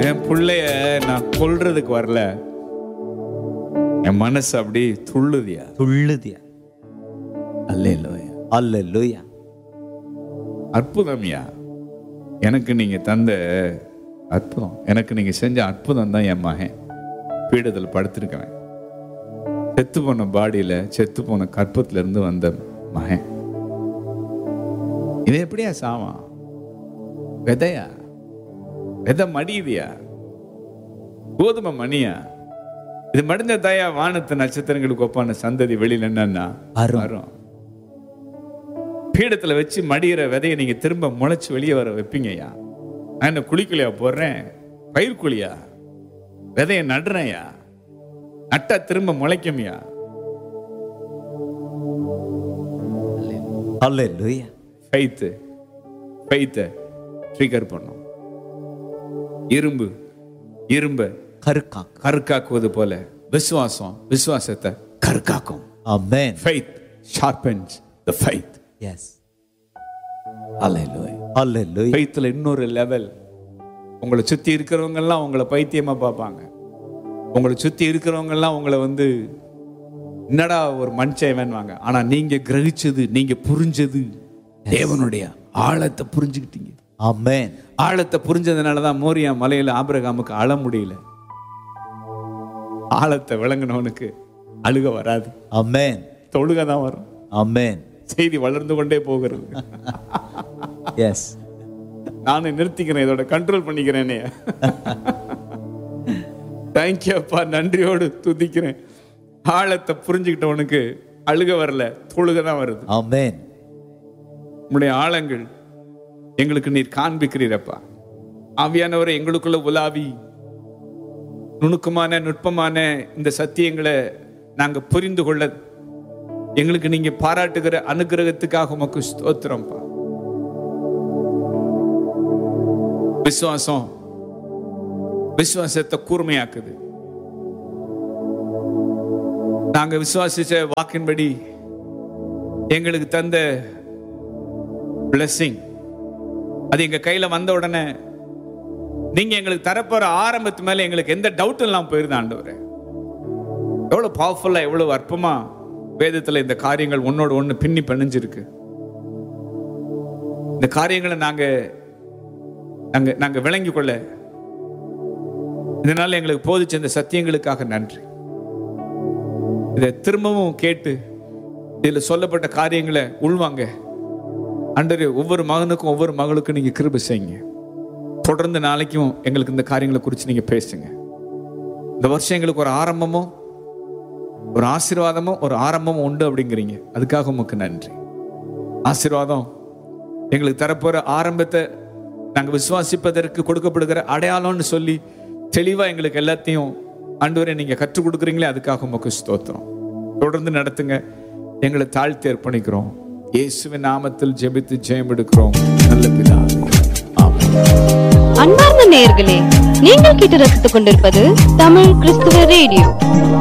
என் பிள்ளைய நான் கொல்றதுக்கு வரல என் மனசு அப்படி துள்ளுதியா துள்ளுதியா அல்லேலூயா அல்லேலூயா அற்புதம்யா எனக்கு நீங்க தந்த அற்புதம் எனக்கு நீங்க செஞ்ச அற்புதம் தான் என் மகன் பீடத்தில் படுத்திருக்கிறேன் செத்து போன பாடியில செத்து போன கற்பத்துல இருந்து வந்த மகன் இது எப்படியா சாவான் விதையா விதை மடியுதியா கோதுமை மணியா இது மடிந்த தாயா வானத்து நட்சத்திரங்களுக்கு ஒப்பான சந்ததி வெளியில என்னன்னா வரும். வரும் பீடத்துல வச்சு மடியிற விதையை நீங்க திரும்ப முளைச்சு வெளியே வர வைப்பீங்கய்யா நான் என்ன குழிக்குழியா போடுறேன் பயிர் குழியா விதையை நடுறேன்யா நட்டா திரும்ப முளைக்கும்யா அல்லேலூயா ஃபைத்து ஃபைத்தை ட்ரிகர் பண்ணும் இரும்பு இரும்ப கருக்காக்கு கருக்காக்குவது போல விசுவாசம் விசுவாசத்தை கருக்காக்கும் ஆமென் faith sharpens the faith yes அல்லேலூயா அல்லேலூயா ஃபைத்தில் இன்னொரு லெவல் உங்களை சுற்றி இருக்கிறவங்க எல்லாம் உங்களை பைத்தியமா பார்ப்பாங்க உங்களை சுற்றி இருக்கிறவங்க எல்லாம் உங்களை வந்து என்னடா ஒரு மனுஷன் வாங்க ஆனா நீங்க கிரகிச்சது நீங்க புரிஞ்சது தேவனுடைய ஆழத்தை புரிஞ்சுக்கிட்டீங்க ஆமென் ஆழத்தை புரிஞ்சதுனால தான் மோரியா மலையில ஆபிரகாமுக்கு அழ முடியல ஆழத்தை விளங்கினவனுக்கு அழுக வராது ஆமென் தொழுக தான் வரும் ஆமென் செய்தி வளர்ந்து கொண்டே போகிறது எஸ் நானும் நிறுத்திக்கிறேன் இதோட கண்ட்ரோல் பண்ணிக்கிறேனே தேங்க்யூ அப்பா நன்றியோடு துதிக்கிறேன் ஆழத்தை புரிஞ்சுக்கிட்டவனுக்கு அழுக வரல தொழுக தான் வருது ஆமென் உம்முடைய ஆழங்கள் எங்களுக்கு நீர் காண்பிக்கிறீரப்பா ஆவியானவரை எங்களுக்குள்ள உலாவி நுணுக்கமான நுட்பமான இந்த சத்தியங்களை நாங்க புரிந்து கொள்ள எங்களுக்கு நீங்க பாராட்டுகிற அனுகிரகத்துக்காக உமக்கு ஸ்தோத்திரம்ப்பா விசுவாசம் விசுவாசத்தை கூர்மையாக்குது நாங்க விசுவாசிச்ச வாக்கின்படி எங்களுக்கு தந்த blessing அது எங்க கையில வந்த உடனே நீங்க எங்களுக்கு தரப்போற ஆரம்பத்து மேல எங்களுக்கு எந்த டவுட்டும் இல்லாம போயிருது ஆண்டவரே எவ்வளவு பவர்ஃபுல்லா எவ்வளவு அற்பமா வேதத்துல இந்த காரியங்கள் ஒன்னோட ஒண்ணு பின்னி பிணைஞ்சிருக்கு இந்த காரியங்களை நாங்க நாங்க நாங்க விளங்கி கொள்ள இதனால எங்களுக்கு போதிச்ச இந்த சத்தியங்களுக்காக நன்றி இதை திரும்பவும் கேட்டு இதில் சொல்லப்பட்ட காரியங்களை உள்வாங்க அண்டரு ஒவ்வொரு மகனுக்கும் ஒவ்வொரு மகளுக்கும் நீங்க கிருபை செய்யுங்க தொடர்ந்து நாளைக்கும் எங்களுக்கு இந்த காரியங்களை குறித்து நீங்க பேசுங்க இந்த வருஷம் எங்களுக்கு ஒரு ஆரம்பமும் ஒரு ஆசீர்வாதமும் ஒரு ஆரம்பமும் உண்டு அப்படிங்கிறீங்க அதுக்காக உமக்கு நன்றி ஆசீர்வாதம் எங்களுக்கு தரப்போற ஆரம்பத்தை நாங்கள் விசுவாசிப்பதற்கு கொடுக்கப்படுகிற அடையாளம்னு சொல்லி தெளிவா எங்களுக்கு எல்லாத்தையும் ஆண்டவரே நீங்க கற்றுக் கொடுக்குறீங்களே அதுக்காக உமக்கு ஸ்தோத்திரம் தொடர்ந்து நடத்துங்க எங்களை தாழ்த்தி அர்ப்பணிக்கிறோம் இயேசுவின் நாமத்தில் ஜெபித்து ஜெயம் எடுக்கிறோம் நல்ல பிதாவே ஆமென் அன்பார்ந்த நேயர்களே நீங்கள் கேட்டு ரசித்துக் கொண்டிருப்பது தமிழ் கிறிஸ்துவ ரேடியோ